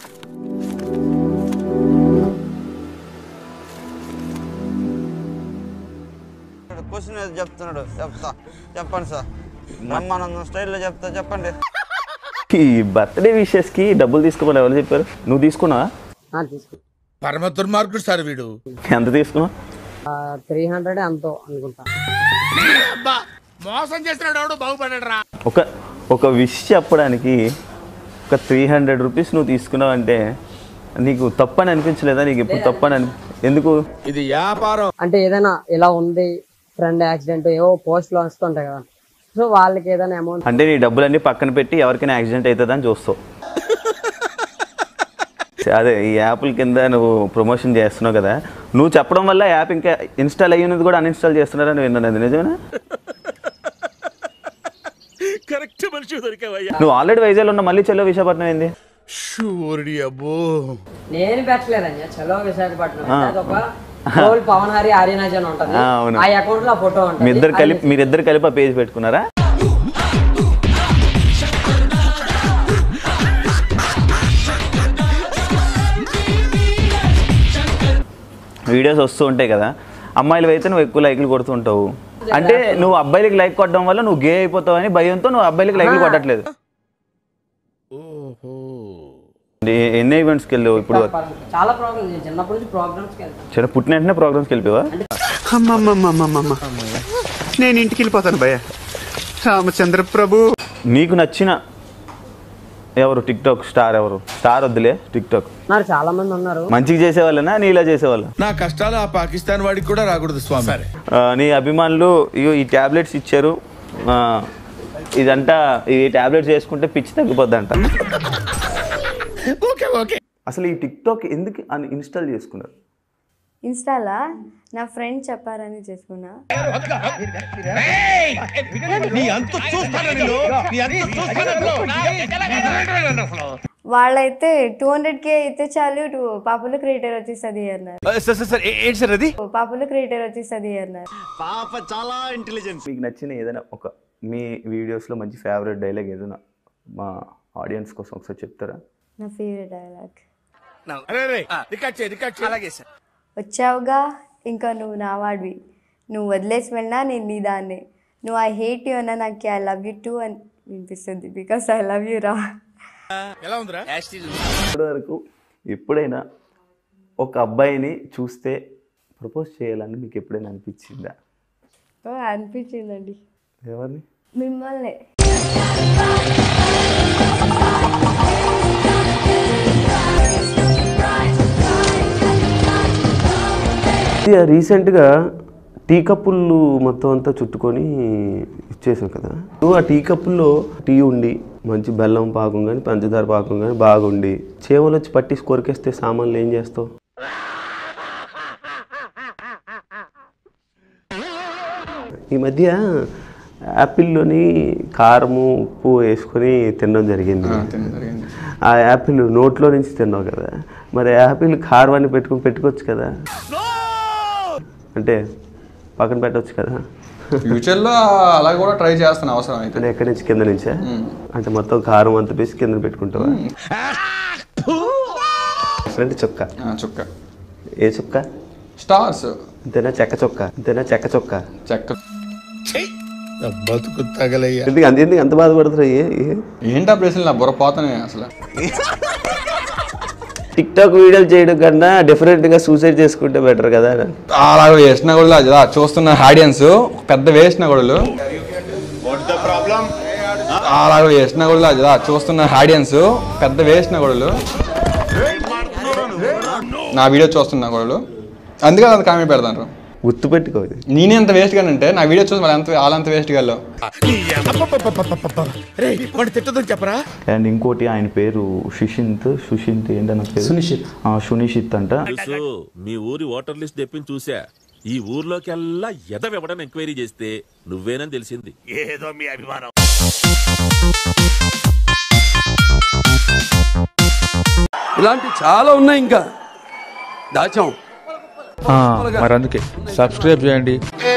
Question ఏదో చెప్తున్నాడు చెప్తా చెప్పండి సార్ బ్రహ్మానందం స్టైల్లో చెప్తా చెప్పండి ఈ బర్త్డే విషెస్కి డబ్బులు తీసుకోమని ఎవరు చెప్పారు నువ్వు తీసుకున్నావా తీసుకో పరమ దుర్మార్గుడు సార్ వీడు ఎంత తీసుకున్నావు త్రీ హండ్రెడ్ ఎంతో అనుకుంటా మోసం చేస్తున్నాడు ఎవడు బాగుపడ్డాడు రా ఒక ఒక విష్ చెప్పడానికి ఒక త్రీ హండ్రెడ్ రూపీస్ నువ్వు తీసుకున్నావు అంటే నీకు తప్పని అనిపించలేదా నీకు ఎప్పుడు తప్పని అని ఎందుకు ఇది వ్యాపారం అంటే ఏదైనా ఇలా ఉంది ఫ్రెండ్ యాక్సిడెంట్ ఏవో పోస్ట్లు వస్తుంటాయి కదా సో వాళ్ళకి ఏదైనా అమౌంట్ అంటే నీ డబ్బులన్నీ పక్కన పెట్టి ఎవరికైనా యాక్సిడెంట్ అవుతుందని చూస్తావు అదే ఈ యాప్ల కింద నువ్వు ప్రమోషన్ చేస్తున్నావు కదా నువ్వు చెప్పడం వల్ల యాప్ ఇంకా ఇన్స్టాల్ అయ్యినది కూడా అన్ఇన్స్టాల్ చేస్తున్నారని విన్నాను అది నిజమేనా కరెక్ట్ మనిషి దొరికావయ్యా నువ్వు ఆల్రెడీ వైజాగ్లో ఉన్న మళ్ళీ చెల్లో విశాఖపట్నం ఏంది షూరి అబ్బో నేను పెట్టలేదండి చలో విశాఖపట్నం అది ఒక గోల్ పవన్ హరి ఆర్యనాజ్ అని ఉంటది ఆ, అవును. ఆ అకౌంట్ లో ఫోటో మీ ఉంటుంది ఇద్దరు కలిపి మీరిద్దరు కలిపి ఆ పేజ్ పెట్టుకున్నారా వీడియోస్ వస్తూ ఉంటాయి కదా అమ్మాయిలు అయితే నువ్వు ఎక్కువ లైక్లు కొడుతూ ఉంటావు అంటే నువ్వు అబ్బాయిలకి లైక్ కొట్టడం వల్ల నువ్వు గే అయిపోతావు అని భయంతో నువ్వు అబ్బాయిలకి లైక్లు కొట్టట్లేదు ఓహో ఏ- ఎన్ని ఈవెంట్స్కి వెళ్ళావు ఇప్పుడు చాలా ప్రోగ్రామ్స్ నేను చిన్నప్పటి నుంచి ప్రోగ్రామ్స్కి వెళ్తాను చిన్న పుట్టిన వెంటనే ప్రోగ్రామ్స్కి వెళ్ళిపోవా అమ్మమ్మమ్మమ్మమ్మ నేను ఇంటికి వెళ్ళిపోతాను భయ్య రామచంద్ర ప్రభు నీకు నచ్చిన ఎవరు టిక్ టాక్ స్టార్ ఎవరు స్టార్ వద్దులే టిక్ టాక్ నాకు చాలా మంది ఉన్నారు మంచిగా చేసేవాళ్ళనా నీలా చేసేవాళ్ళ నా కష్టాలు ఆ పాకిస్తాన్ వాడికి కూడా రాకూడదు స్వామి సరే ఆ, నీ అభిమానులు ఇగో ఈ టాబ్లెట్స్ ఇచ్చారు ఆ, ఇదంతా ఈ టాబ్లెట్స్ వేసుకుంటే పిచ్చి తగ్గిపోద్దంట ఓకే ఓకే అసలు ఈ టిక్ టాక్ ఎందుకు అని ఇన్స్టాల్ చేసుకున్నారు ఇన్స్టాలా నా ఫ్రెండ్ చెప్పారని చేసుకున్నా వాళ్ళైతే టూ హండ్రెడ్ కే అయితే చాలు టూ పాపులర్ క్రియేటర్ వచ్చేస్తుంది అన్నారు సార్ సార్ సార్ ఏంటి సార్ అది పాపులర్ క్రియేటర్ వచ్చేస్తుంది అన్నారు మీకు నచ్చిన ఏదైనా ఒక మీ వీడియోస్లో మంచి ఫేవరెట్ డైలాగ్ ఏదైనా మా ఆడియన్స్ కోసం ఒకసారి చెప్తారా నా ఫేవరెట్ డైలాగ్ అరే రికార్డ్ చేయి రికార్డ్ చేయి అలాగే సార్ వచ్చావుగా ఇంకా నువ్వు నా వాడివి నువ్వు వదిలేసి వెళ్ళినా నేను నీ దాన్ని నువ్వు ఐ హేట్ యూ అన్నా నాకు ఐ లవ్ యూ టూ అని వినిపిస్తుంది బికాస్ ఐ లవ్ యూ రా ఎలా ఉందిరా ఇప్పటి వరకు ఎప్పుడైనా ఒక అబ్బాయిని చూస్తే ప్రపోజ్ చేయాలని మీకు ఎప్పుడైనా అనిపించిందా ఓ, అనిపించిందండి ఎవరిని మిమ్మల్ని ఇది రీసెంట్గా టీ కప్పులు మొత్తం అంతా చుట్టుకొని ఇచ్చేసాం కదా నువ్వు ఆ టీ కప్పుల్లో టీ ఉండి మంచి బెల్లం పాకం కానీ పంచదార పాకం కానీ బాగుండి చేమలు వచ్చి పట్టేసి కొరికేస్తే సామాన్లు ఏం చేస్తావు ఈ మధ్య యాపిల్లోని కారము ఉప్పు వేసుకొని తినడం జరిగింది ఆ యాపిల్ నోట్లో నుంచి తిన్నావు కదా మరి యాపిల్ కారవాన్ని పెట్టుకొని పెట్టుకోవచ్చు కదా అంటే పక్కన పెట్టవచ్చు కదా ఫ్యూచర్లో అలా కూడా ట్రై చేస్తాను అవసరం అయితే అంటే ఎక్కడి నుంచి కింద నుంచా అంటే మొత్తం కారం అంత వేసి కింద పెట్టుకుంటావా అంటే చొక్క ఆ, చుక్క ఏ చొక్క స్టార్స్ అంతేనా చెక్క చొక్క అంతేనా చెక్క చొక్క చెక్క బతుకు తగలయ్యా ఎందుకు అంత ఎందుకు అంత బాధపడుతున్నా ఏ ఏ? ఏంటా ప్లేసులు నా బుర్ర పోతానే అసలు టిక్ టాక్ వీడియోలు చేయడం కన్నా డిఫరెంట్ గా సూసైడ్ చేసుకుంటే బెటర్ కదా అలా వేసిన కూడా అలా చూస్తున్న ఆడియన్స్ పెద్ద వేసిన గొడవలు అలా వేసిన కూడా అలా చూస్తున్న ఆడియన్స్ పెద్ద వేసిన గొడవలు నా వీడియో చూస్తున్న గొడవలు అందుకే అది కామెంట్ పెడతాను గుర్తు పెట్టుకో ఇది. నేనే ఎంత వేస్ట్ గానంటే నా వీడియో చూసి వాళ్ళు ఎంత వాళ్ళంత వేస్ట్ గాలో రే వాడు తిట్టదని చెప్పరా అండ్ ఇంకోటి ఆయన పేరు సుషింత్ సుషింత్ ఏంటన్న పేరు సునిషిత్ సునిషిత్ అంట తెలుసు మీ ఊరి ఓటర్ లిస్ట్ తెప్పించి చూసా ఈ ఊర్లోకెల్లా ఎదవెవడని ఎంక్వైరీ చేస్తే నువ్వేనని తెలిసింది ఏదో మీ అభిమానం ఇలాంటి చాలా ఉన్నాయి ఇంకా దాచాం మరి అందుకే సబ్స్క్రైబ్ చేయండి